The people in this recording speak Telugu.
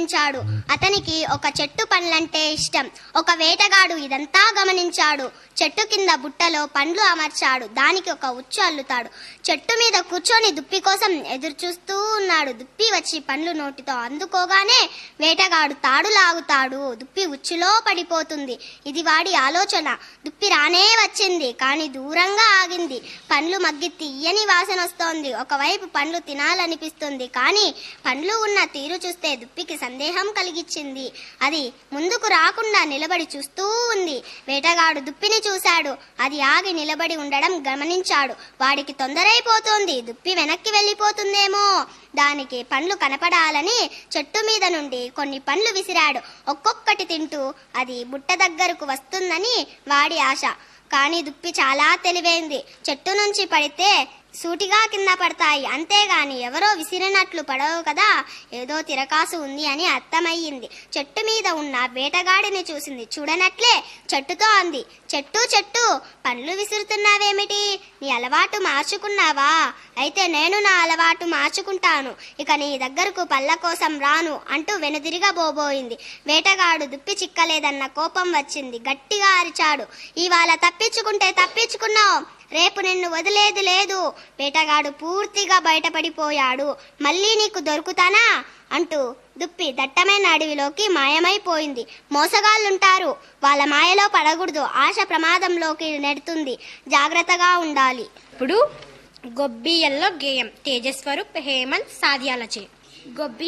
నిద్రించాడు అతనికి ఒక చెట్టు పండ్లంటే ఇష్టం ఒక వేటగాడు ఇదంతా గమనించాడు చెట్టు కింద బుట్టలో పండ్లు అమర్చాడు దానికి ఒక ఉచ్చు అల్లుతాడు చెట్టు మీద కూర్చొని దుప్పి కోసం ఎదురు చూస్తూ ఉన్నాడు దుప్పి వచ్చి పండ్లు నోటితో అందుకోగానే వేటగాడు తాడు లాగుతాడు దుప్పి ఉచ్చులో పడిపోతుంది ఇది వాడి ఆలోచన దుప్పి రానే వచ్చింది కానీ దూరంగా ఆగింది పండ్లు మగ్గి తీయని వాసన వస్తోంది ఒకవైపు పండ్లు తినాలనిపిస్తుంది కానీ పండ్లు ఉన్న తీరు చూస్తే దుప్పికి సందేహం కలిగించింది అది ముందుకు రాకుండా నిలబడి చూస్తూ ఉంది వేటగాడు దుప్పిని చూశాడు అది ఆగి నిలబడి ఉండడం గమనించాడు వాడికి తొందరైపోతోంది దుప్పి వెనక్కి వెళ్ళిపోతుందేమో దానికి పండ్లు కనపడాలని చెట్టు మీద నుండి కొన్ని పండ్లు విసిరాడు ఒక్కొక్కటి తింటూ అది బుట్ట దగ్గరకు వస్తుందని వాడి ఆశ కానీ దుప్పి చాలా తెలివైంది చెట్టు నుంచి పడితే సూటిగా కింద పడతాయి అంతేగాని ఎవరో విసిరినట్లు పడవు కదా ఏదో తిరకాసు ఉంది అని అర్థమయ్యింది చెట్టు మీద ఉన్న వేటగాడిని చూసింది చూడనట్లే చెట్టుతో అంది చెట్టు చెట్టు పండ్లు విసురుతున్నావేమిటి నీ అలవాటు మార్చుకున్నావా అయితే నేను నా అలవాటు మార్చుకుంటాను ఇక నీ దగ్గరకు పళ్ళ కోసం రాను అంటూ వెనుదిరిగా బోబోయింది వేటగాడు దుప్పి చిక్కలేదన్న కోపం వచ్చింది గట్టిగా అరిచాడు ఇవాళ తప్పించుకుంటే తప్పించుకున్నావు రేపు నిన్ను వదిలేది లేదు వేటగాడు పూర్తిగా బయటపడిపోయాడు మళ్ళీ నీకు దొరుకుతానా అంటూ దుప్పి దట్టమైన అడవిలోకి మాయమైపోయింది మోసగాళ్ళుంటారు వాళ్ళ మాయలో పడకూడదు ఆశ ప్రమాదంలోకి నెడుతుంది జాగ్రత్తగా ఉండాలి ఇప్పుడు గొబ్బియల్లో గేయం తేజస్వరూప్ హేమంత్ సాధ్యాలచే గొబ్బి